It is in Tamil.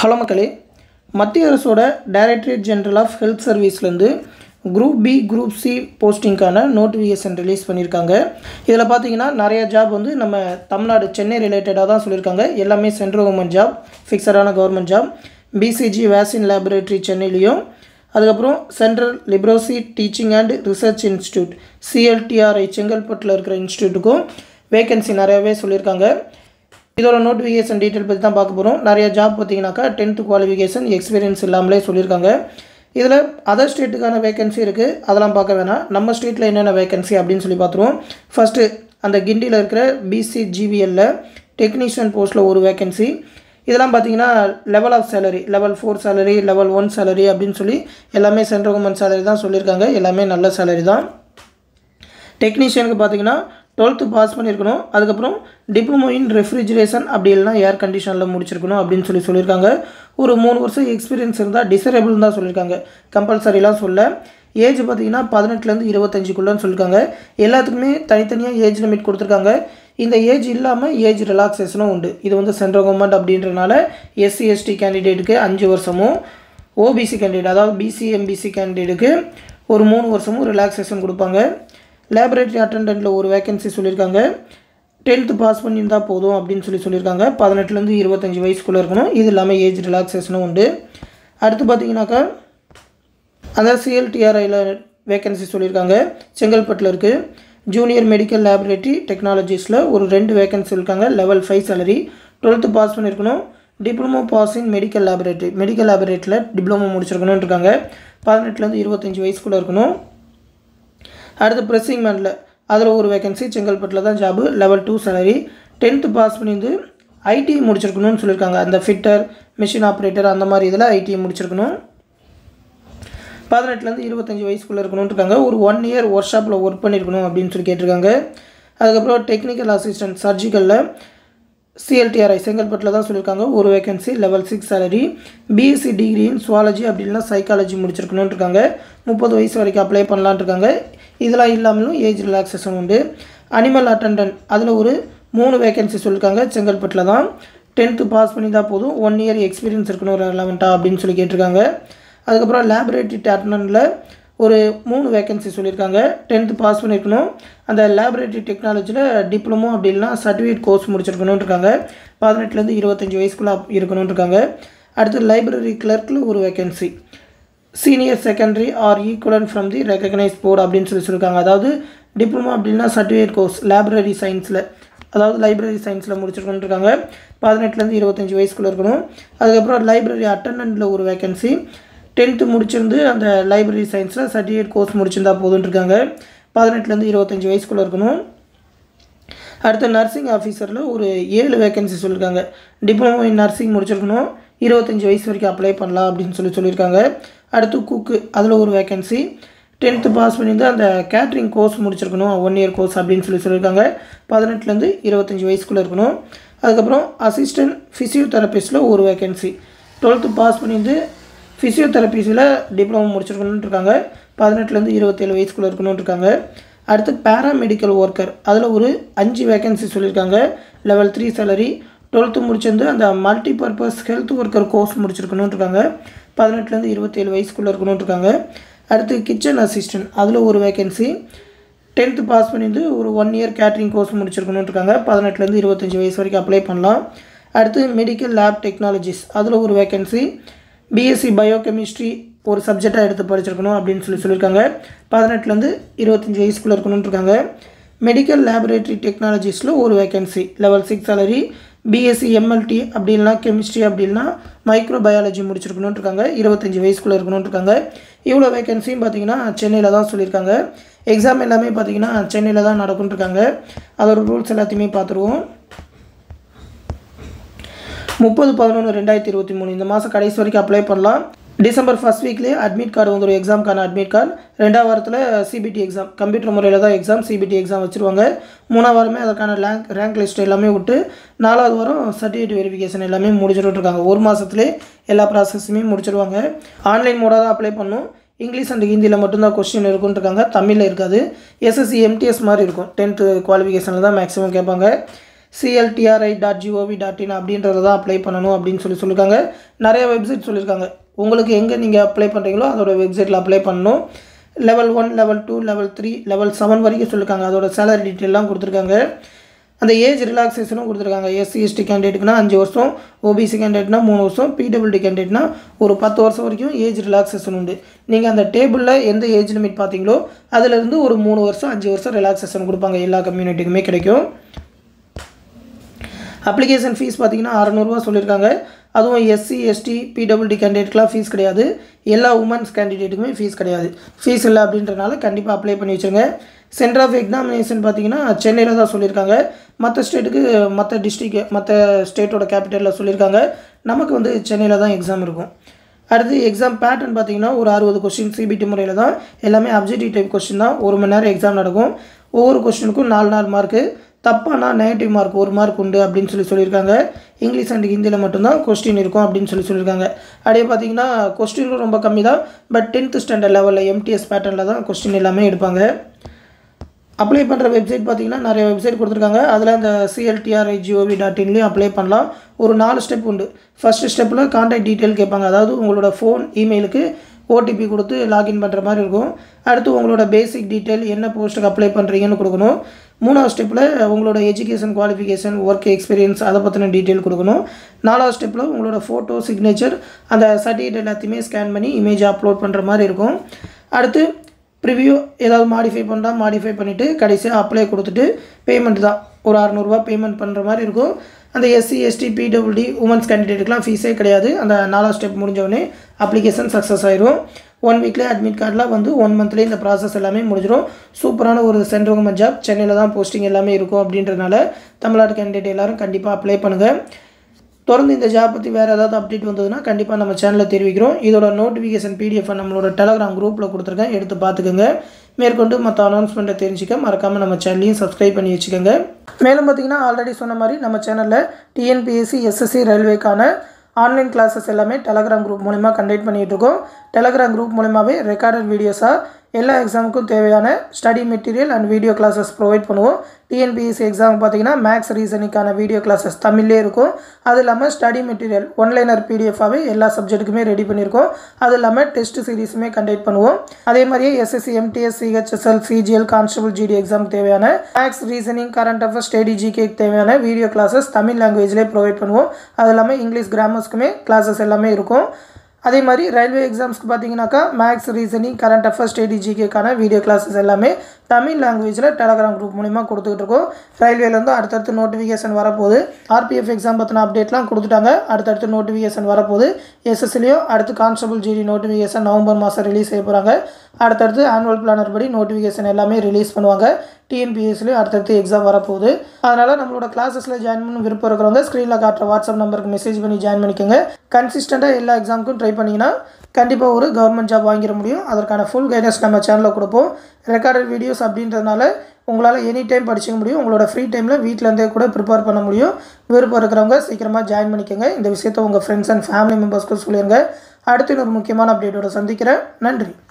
ஹலோ மக்களே மத்திய அரசோட டைரக்டரேட் ஜெனரல் ஆஃப் ஹெல்த் சர்வீஸ்லேருந்து குரூப் பி குரூப் சி போஸ்டிங்க்கான நோட்டிஃபிகேஷன் ரிலீஸ் பண்ணியிருக்காங்க இதில் பார்த்தீங்கன்னா நிறைய ஜாப் வந்து நம்ம தமிழ்நாடு சென்னை ரிலேட்டடாக தான் சொல்லியிருக்காங்க எல்லாமே சென்ட்ரல் கவர்மெண்ட் ஜாப் ஃபிக்ஸடான government job BCG vaccine laboratory சென்னையிலையும் அதுக்கப்புறம் central leprosy teaching and research institute CLTRI செங்கல்பட்டில் இருக்கிற இன்ஸ்டியூட்டுக்கும் வேகன்சி நிறையவே சொல்லியிருக்காங்க இதோட நோட்டிஃபிகேஷன் டீட்டெயில் பற்றி தான் பார்க்க போகிறோம் நிறைய ஜாப் பார்த்தீங்கன்னாக்கா டென்த்து குவாலிஃபிகேஷன் எக்ஸ்பீரியன்ஸ் இல்லாமலே சொல்லியிருக்காங்க இதில் அதர் ஸ்டேட்டுக்கான வேகன்சி இருக்குது அதெல்லாம் பார்க்க வேணாம் நம்ம ஸ்டேட்டில் என்னென்ன வேகன்சி அப்படின்னு சொல்லி பார்த்துருவோம் ஃபஸ்ட்டு அந்த கிண்டியில் இருக்கிற பிசிஜிவிஎல்ல டெக்னீஷியன் போஸ்ட்டில் ஒரு வேகன்சி இதெல்லாம் பார்த்தீங்கன்னா level of salary level four salary level one salary அப்படின்னு சொல்லி எல்லாமே சென்ட்ரல் கவர்மெண்ட் சேலரி தான் சொல்லியிருக்காங்க எல்லாமே நல்ல சேலரி தான் டெக்னீஷியனுக்கு பார்த்தீங்கன்னா டுவெல்த்து பாஸ் பண்ணியிருக்கணும் அதுக்கப்புறம் டிப்ளமோ இன் ரெஃப்ரிஜரேஷன் அப்படி இல்லைனா ஏர் கண்டிஷனில் முடிச்சிருக்கணும் அப்படின்னு சொல்லி சொல்லியிருக்காங்க ஒரு மூணு வருஷம் எக்ஸ்பீரியன்ஸ் இருந்தால் டிசரேபிள் தான் சொல்லியிருக்காங்க கம்பல்சரிலாம் சொல்ல ஏஜ் பார்த்தீங்கன்னா பதினெட்டுலேருந்து இருபத்தஞ்சுக்குள்ளேன்னு சொல்லியிருக்காங்க எல்லாத்துக்குமே தனித்தனியாக ஏஜ் லிமிட் கொடுத்துருக்காங்க இந்த ஏஜ் இல்லாமல் ஏஜ் ரிலாக்ஸேஷனும் உண்டு இது வந்து சென்ட்ரல் கவர்மெண்ட் அப்படின்றனால எஸ்சி எஸ்டி கேண்டிடேட்டுக்கு அஞ்சு வருஷமும் ஓபிசி கேண்டிடேட் அதாவது பிசி எம்பிசி கேண்டிடேட்டுக்கு ஒரு மூணு வருஷமும் ரிலாக்ஸேஷன் கொடுப்பாங்க லேபரேட்டரி அட்டண்டண்ட்டில் ஒரு வேகன்சி சொல்லியிருக்காங்க டென்த்து பாஸ் பண்ணியிருந்தால் போதும் அப்படின்னு சொல்லி சொல்லியிருக்காங்க பதினெட்டுலேருந்து இருபத்தஞ்சி வயசுக்குள்ளே இருக்கணும் இது இல்லாமல் ஏஜ் ரிலாக்ஸேஷனும் உண்டு அடுத்து பார்த்தீங்கன்னாக்கா அந்த சிஎல்டிஆர்ஐயில் வேகன்சி சொல்லியிருக்காங்க செங்கல்பட்டில் இருக்குது ஜூனியர் மெடிக்கல் லேபரேட்டரி டெக்னாலஜிஸில் ஒரு ரெண்டு வேகன்சி இருக்காங்க level five salary twelfth pass பண்ணியிருக்கணும் diploma pass in medical laboratory medical லேபரேட்டரியில் டிப்ளமோ முடிச்சிருக்கணும்னு இருக்காங்க பதினெட்டுலேருந்து இருபத்தஞ்சி வயசுக்குள்ளே இருக்கணும் அடுத்து ப்ரெஸ்ஸிங் மேனில் அதில் ஒரு வேகன்சி செங்கல்பட்டில் தான் job level two salary tenth pass பண்ணியிருந்து ஐடி முடிச்சிருக்கணும்னு சொல்லியிருக்காங்க அந்த ஃபிட்டர் மிஷின் ஆப்ரேட்டர் அந்த மாதிரி இதில் ஐடி முடிச்சிருக்கணும் பதினெட்டுலேருந்து இருபத்தஞ்சி வயசுக்குள்ளே இருக்கணும்னு இருக்காங்க ஒரு ஒன் இயர் ஒர்க் ஷாப்பில் ஒர்க் பண்ணியிருக்கணும் அப்படின்னு சொல்லி கேட்டிருக்காங்க அதுக்கப்புறம் டெக்னிக்கல் அசிஸ்டன்ட் சர்ஜிக்கலில் சிஎல்டிஆர்ஐ செங்கல்பட்டில் தான் சொல்லியிருக்காங்க ஒரு vacancy level six salary BSc degree in zoology அப்படின்னா சைக்காலஜி முடிச்சிருக்கணும்னு இருக்காங்க முப்பது வயசு வரைக்கும் அப்ளை பண்ணலான் இருக்காங்க இதெல்லாம் இல்லாமலும் ஏஜ் ரிலாக்ஸேஷன் உண்டு அனிமல் அட்டண்டன்ட் அதில் ஒரு மூணு வேகன்சி சொல்லியிருக்காங்க செங்கல்பட்டில் தான் டென்த்து பாஸ் பண்ணி தான் போதும் ஒன் இயர் எக்ஸ்பீரியன்ஸ் இருக்கணும் ரெலவெண்ட்டாக அப்படின்னு சொல்லி கேட்டிருக்காங்க அதுக்கப்புறம் லேபரேட்டரி அட்டண்டனில் ஒரு மூணு வேகன்சி சொல்லியிருக்காங்க டென்த்து பாஸ் பண்ணியிருக்கணும் அந்த லேபரேட்டரி டெக்னாலஜியில் டிப்ளமோ அப்படி இல்லைனா சர்டிஃபிகேட் கோர்ஸ் முடிச்சிருக்கணும்னு இருக்காங்க பதினெட்டுலேருந்து இருபத்தஞ்சி வயசுக்குள்ளே இருக்கணும்னு இருக்காங்க அடுத்து லைப்ரரி கிளர்க்கில் ஒரு vacancy senior secondary or equivalent from the recognise board அப்படின்னு சொல்லி சொல்லியிருக்காங்க அதாவது டிப்ளமோ அப்படின்னா சர்டிஃபிகேட் கோர்ஸ் லேபரரி சயின்ஸில் அதாவது லைப்ரரி சயின்ஸில் முடிச்சிருக்கணும்னு இருக்காங்க பதினெட்டுலேருந்து இருபத்தஞ்சி வயசுக்குள்ளே இருக்கணும் அதுக்கப்புறம் லைப்ரரி அட்டண்டன்ட்டில் ஒரு வேகன்சி டென்த்து முடிச்சிருந்து அந்த லைப்ரரி சயின்ஸில் சர்டிஃபிகேட் கோர்ஸ் முடிச்சிருந்தா போதும்னு இருக்காங்க பதினெட்டுலேருந்து இருபத்தஞ்சி வயசுக்குள்ளே இருக்கணும் அடுத்து நர்சிங் ஆஃபீஸரில் ஒரு ஏழு வேகன்சி சொல்லியிருக்காங்க டிப்ளமோ இன் நர்சிங் முடிச்சிருக்கணும் இருபத்தஞ்சி வயசு வரைக்கும் அப்ளை பண்ணலாம் அப்படின்னு சொல்லி சொல்லியிருக்காங்க அடுத்து குக்கு அதில் ஒரு வேகன்சி டென்த்து பாஸ் பண்ணியிருந்து அந்த கேட்ரிங் கோர்ஸ் முடிச்சிருக்கணும் ஒன் இயர் கோர்ஸ் அப்படின்னு சொல்லி சொல்லியிருக்காங்க பதினெட்டுலேருந்து இருபத்தஞ்சி வயசுக்குள்ளே இருக்கணும் அதுக்கப்புறம் அசிஸ்டன்ட் ஃபிசியோதெரபிஸ்ட்டில் ஒரு வேகன்சி டுவெல்த்து பாஸ் பண்ணியிருந்து ஃபிசியோதெரபிஸில் டிப்ளமோ முடிச்சிருக்கணும்னு இருக்காங்க பதினெட்டுலேருந்து இருபத்தேழு வயசுக்குள்ளே இருக்கணும்னு இருக்காங்க அடுத்து பேராமெடிக்கல் ஒர்க்கர் அதில் ஒரு அஞ்சு வேகன்சி சொல்லியிருக்காங்க லெவல் த்ரீ சேலரி டுவெல்த்து முடிச்சிருந்து அந்த multi purpose health worker course முடிச்சிருக்கணும்னு இருக்காங்க பதினெட்டுலேருந்து இருபத்தேழு வயசுக்குள்ளே இருக்கணும்னு இருக்காங்க அடுத்து கிச்சன் அசிஸ்டன்ட் அதில் ஒரு வேகன்சி டென்த்து பாஸ் பண்ணியிருந்து ஒரு ஒன் இயர் கேட்ரிங் கோர்ஸ் முடிச்சிருக்கணும்னு இருக்காங்க பதினெட்டுலேருந்து இருபத்தஞ்சி வயசு வரைக்கும் அப்ளை பண்ணலாம் அடுத்து மெடிக்கல் லேப் டெக்னாலஜிஸ் அதில் ஒரு வேகன்சி பிஎஸ்சி பயோகெமிஸ்ட்ரி ஒரு சப்ஜெக்டாக எடுத்து படிச்சிருக்கணும் அப்படின்னு சொல்லி சொல்லியிருக்காங்க பதினெட்டுலேருந்து இருபத்தஞ்சி வயசுக்குள்ளே இருக்கணும்னு இருக்காங்க மெடிக்கல் லேபரேட்டரி டெக்னாலஜிஸில் ஒரு vacancy level six salary BSc MLT அப்படி இல்லைனா கெமிஸ்ட்ரி அப்படி இல்லைனா மைக்ரோ பயாலஜி முடிச்சிருக்கணும்னு இருக்காங்க இருபத்தஞ்சி வயசுக்குள்ளே இருக்கணும்னு இருக்காங்க இவ்வளோ வேகன்சியும் பார்த்தீங்கன்னா சென்னையில் தான் சொல்லியிருக்காங்க எக்ஸாம் எல்லாமே பார்த்தீங்கன்னா சென்னையில் தான் நடக்கும்னு இருக்காங்க அதோட ரூல்ஸ் எல்லாத்தையுமே பார்த்துருவோம் முப்பது பதினொன்று ரெண்டாயிரத்தி இருபத்தி மூணு இந்த மாதம் கடைசி வரைக்கும் அப்ளை பண்ணலாம் டிசம்பர் ஃபஸ்ட் வீக்லேயே அட்மிட் கார்டு வந்துடும் எக்ஸாமுக்கான அட்மிட் கார்டு ரெண்டாவது வாரத்தில் சிபிடி எக்ஸாம் கம்ப்யூட்டர் முறையில் தான் எக்ஸாம் சிபிடி எக்ஸாம் வச்சுருவாங்க மூணாவது வாரமே அதற்கான ரேங்க் ரேங்க் லிஸ்ட் எல்லாமே விட்டு நாலாவது வாரம் சர்டிஃபிகேட் வெரிஃபிகேஷன் எல்லாமே முடிச்சுட்டு இருக்காங்க ஒரு மாதத்துலேயே எல்லா ப்ராசஸுமே முடிச்சிருவாங்க ஆன்லைன் மோடாக தான் அப்ளை பண்ணும் இங்கிலீஷ் அண்ட் ஹிந்தியில் மட்டும்தான் கொஸ்டின் இருக்குன்னு இருக்காங்க தமிழில் இருக்காது எஸ்எஸ்சி எம்டிஎஸ் மாதிரி இருக்கும் டென்த்து குவாலிஃபிகேஷனில் தான் மேக்ஸிமம் கேட்பாங்க CLTRI dot GOV dot in அப்படின்றத தான் அப்ளை பண்ணணும் அப்படின்னு சொல்லி சொல்லியிருக்காங்க நிறைய வெப்சைட் சொல்லியிருக்காங்க உங்களுக்கு எங்கே நீங்கள் அப்ளை பண்ணுறீங்களோ அதோட வெப்சைட்டில் அப்ளை பண்ணணும் level one level two level three level seven வரைக்கும் சொல்லியிருக்காங்க அதோட சேலரி டீட்டெயிலாம் கொடுத்துருக்காங்க அந்த ஏஜ் ரிலாக்ஸேஷனும் கொடுத்துருக்காங்க எஸ்சி எஸ்டி கேண்டிடேட்டுக்குனா அஞ்சு வருஷம் ஓபிசி கேண்டிடேட்னா மூணு வருஷம் பிடபிள்டி கேண்டிடேட்னா ஒரு பத்து வருஷம் வரைக்கும் ஏஜ் ரிலாக்ஸேஷன் உண்டு நீங்கள் அந்த டேபிளில் எந்த ஏஜ் லிமிட் பார்த்தீங்களோ அதிலிருந்து ஒரு மூணு வருஷம் அஞ்சு வருஷம் ரிலாக்ஸேஷன் கொடுப்பாங்க எல்லா கம்யூனிட்டிக்குமே கிடைக்கும் அப்ளிகேஷன் ஃபீஸ் பார்த்தீங்கன்னா அறநூறுவா சொல்லியிருக்காங்க அதுவும் எஸ்சி எஸ்டி பிடபிள்டி கேண்டிடேட்க்கெலாம் ஃபீஸ் கிடையாது எல்லா உமன்ஸ் கேண்டிடேட்டுக்குமே ஃபீஸ் கிடையாது ஃபீஸ் இல்லை அப்படின்றனால கண்டிப்பாக அப்ளை பண்ணி வச்சுருங்க சென்டர் ஆஃப் எக்ஸாமினேஷன் பார்த்தீங்கன்னா சென்னையில் தான் சொல்லியிருக்காங்க மற்ற ஸ்டேட்டுக்கு மற்ற டிஸ்ட்ரிக் மற்ற ஸ்டேட்டோட கேபிட்டலில் சொல்லியிருக்காங்க நமக்கு வந்து சென்னையில் தான் எக்ஸாம் இருக்கும் அடுத்து எக்ஸாம் பேட்டர்ன் பார்த்தீங்கன்னா ஒரு அறுபது கொஸ்டின் சிபிடி முறையில் தான் எல்லாமே அப்ஜெக்டிவ் டைப் கொஸ்டின் தான் ஒரு மணி நேரம் எக்ஸாம் நடக்கும் ஒவ்வொரு கொஸ்டினுக்கும் நாலு நாலு மார்க்கு தப்பானா நெகட்டிவ் மார்க் ஒரு மார்க் உண்டு அப்படின்னு சொல்லி சொல்லியிருக்காங்க இங்கிலீஷ் அண்ட் ஹிந்தியில் மட்டும்தான் கொஸ்டின் இருக்கும் அப்படின்னு சொல்லி சொல்லியிருக்காங்க அப்படியே பார்த்தீங்கன்னா கொஸ்டினும் ரொம்ப கம்மி தான் பட் டென்த்து ஸ்டாண்டர்ட் லெவலில் எம்டிஎஸ் பேட்டர்னில் தான் கொஸ்டின் எல்லாமே எடுப்பாங்க அப்ளை பண்ணுற வெப்சைட் பார்த்தீங்கன்னா நிறைய வெப்சைட் கொடுத்துருக்காங்க அதில் அந்த சிஎல்டிஆர்ஐ ஜிஓவி டாட் இன்லேயும் அப்ளை பண்ணலாம் ஒரு நாலு ஸ்டெப் உண்டு ஃபஸ்ட்டு ஸ்டெப்பில் கான்டாக்ட் டீட்டெயில் கேட்பாங்க அதாவது உங்களோட ஃபோன் இமெயிலுக்கு ஓடிபி கொடுத்து லாகின் பண்ணுற மாதிரி இருக்கும் அடுத்து உங்களோட பேசிக் டீட்டெயில் என்ன போஸ்ட்டுக்கு அப்ளை பண்ணுறீங்கன்னு கொடுக்கணும் மூணாவது ஸ்டெப்பில் உங்களோட எஜுகேஷன் குவாலிஃபிகேஷன் ஒர்க் எக்ஸ்பீரியன்ஸ் அதை பற்றின டீட்டெயில் கொடுக்கணும் நாலாவது ஸ்டெப்பில் உங்களோட ஃபோட்டோ சிக்னேச்சர் அந்த சர்டிஃபிகேட் எல்லாத்தையுமே ஸ்கேன் பண்ணி இமேஜ் அப்லோட் பண்ணுற மாதிரி இருக்கும் அடுத்து ப்ரிவ்யூ ஏதாவது மாடிஃபை பண்ணால் மாடிஃபை பண்ணிவிட்டு கடைசியாக அப்ளை கொடுத்துட்டு பேமெண்ட் தான் ஒரு அறநூறுவா பேமெண்ட் பண்ணுற மாதிரி இருக்கும் அந்த எஸ்சி எஸ்டி பிடபிள்டி உமன்ஸ் கேண்டிடேட்டுக்குலாம் ஃபீஸே கிடையாது அந்த நாலாவது ஸ்டெப் முடிஞ்சவொடனே அப்ளிகேஷன் சக்ஸஸ் ஆயிரும் ஒன் வீக்லேயே அட்மிட் கார்டெலாம் வந்து ஒன் மந்த்லேயே இந்த ப்ராசஸ் எல்லாமே முடிஞ்சிடும் சூப்பரான ஒரு சென்ட்ரல் கவர்மெண்ட் ஜாப் சென்னையில் தான் போஸ்டிங் எல்லாமே இருக்கும் அப்படின்றனால தமிழ்நாடு கேண்டிடேட் எல்லோரும் கண்டிப்பாக அப்ளை பண்ணுங்கள் தொடர்ந்து இந்த ஜாப் பற்றி வேறு ஏதாவது அப்டேட் வந்ததுன்னா கண்டிப்பாக நம்ம சேனலில் தெரிவிக்கிறோம் இதோட நோட்டிஃபிகேஷன் பிடிஎஃப் நம்மளோட டெலகிராம் குரூப்பில் கொடுத்துருக்கேன் எடுத்து பார்த்துக்கோங்க மேற்கொண்டு மற்ற அனௌன்ஸ்மெண்ட்டை தெரிஞ்சுக்க மறக்காமல் நம்ம சேனலையும் சப்ஸ்கிரைப் பண்ணி வச்சுக்கோங்க மேலும் பார்த்தீங்கன்னா ஆல்ரெடி சொன்ன மாதிரி நம்ம சேனலில் டிஎன்பிஎஸ்சி எஸ்எஸ்சி ரயில்வேக்கான ஆன்லைன் கிளாஸஸ் எல்லாமே டெலகிராம் குரூப் மூலிமா கண்டக்ட் பண்ணிகிட்டு இருக்கோம் டெலகிராம் குரூப் மூலிமாவே ரெக்கார்டட் வீடியோஸாக எல்லா எக்ஸாமுக்கும் தேவையான study material and video classes provide பண்ணுவோம் டிஎன்பிஎஸ்சி எக்ஸாம் பார்த்தீங்கன்னா மேக்ஸ் ரீசனிங்கான வீடியோ கிளாஸஸ் தமிழ்லே இருக்கும் அது இல்லாமல் ஸ்டடி மெட்டீரியல் ஒன்லைனர் பிடிஎஃபாகவே எல்லா சப்ஜெக்ட்டுக்குமே ரெடி பண்ணியிருக்கோம் அது இல்லாமல் டெஸ்ட் சீரிஸுமே கண்டக்ட் பண்ணுவோம் அதே மாதிரியே SSC MTS CHSL CGL constable GD எக்ஸாமுக்கு தேவையான maths reasoning current affairs study ஜிகேக்கு தேவையான வீடியோ கிளாஸஸ் தமிழ் லாங்குவேஜ்லேயே ப்ரொவைட் பண்ணுவோம் அது இல்லாமல் இங்கிலீஷ் கிராமர்ஸ்க்குமே கிளாஸஸ் எல்லாமே இருக்கும் அதே மாதிரி ரயில்வே எக்ஸாம்ஸ்க்கு பார்த்தீங்கன்னாக்கா maths reasoning current affairs study ஜிகேக்கான வீடியோ கிளாஸஸ் எல்லாமே தமிழ் லாங்குவேஜில் டெலகிராம் குரூப் மூலிமா கொடுத்துக்கிட்டு இருக்கோம் ரயில்வேலேருந்து அடுத்தடுத்து நோட்டிஃபிகேஷன் வரப்போகுது ஆர்பிஎஃப் எக்ஸாம் பற்றின அப்டேட்லாம் கொடுத்துட்டாங்க அடுத்தடுத்து நோட்டிஃபிகேஷன் வரப்போகுது எஸ்எஸ்சிலையும் அடுத்து கான்ஸ்டபிள் ஜிடி நோட்டிஃபிகேஷன் நவம்பர் மாதம் ரிலீஸ் செய்ய போகிறாங்க அடுத்தடுத்து ஆனுவல் பிளானர் படி நோட்டிஃபிகேஷன் எல்லாமே ரிலீஸ் பண்ணுவாங்க டிஎன்பிஎஸ்லேயும் அடுத்தடுத்து எக்ஸாம் வரப்போகுது அதனால் நம்மளோட கிளாஸஸில் ஜாயின் பண்ண விருப்பம் இருக்கிறவங்க ஸ்க்ரீனில் காட்டுற வாட்ஸ்அப் நம்பருக்கு மெசேஜ் பண்ணி ஜாயின் பண்ணிக்கோங்க கன்சிஸ்டண்ட்டாக எல்லா எக்ஸாமுக்கும் ட்ரை பண்ணிங்கன்னா கண்டிப்பாக ஒரு கவர்மெண்ட் ஜாப் வாங்கிட முடியும் அதற்கான ஃபுல் கைடன்ஸ் நம்ம சேனலில் கொடுப்போம் ரெக்கார்டட் வீடியோஸ் அப்படின்றதுனால உங்களால் எனி டைம் படிச்சிக்க முடியும் உங்களோட ஃப்ரீ டைமில் வீட்டிலேருந்தே கூட ப்ரிப்பேர் பண்ண முடியும் விருப்பம் இருக்கிறவங்க சீக்கிரமாக ஜாயின் பண்ணிக்கோங்க இந்த விஷயத்தை உங்கள் ஃப்ரெண்ட்ஸ் அண்ட் ஃபேமிலி மெம்பர்ஸ்க்கு சொல்லிடுங்க அடுத்து இன்னொரு முக்கியமான அப்டேட்டோட சந்திக்கிறேன் நன்றி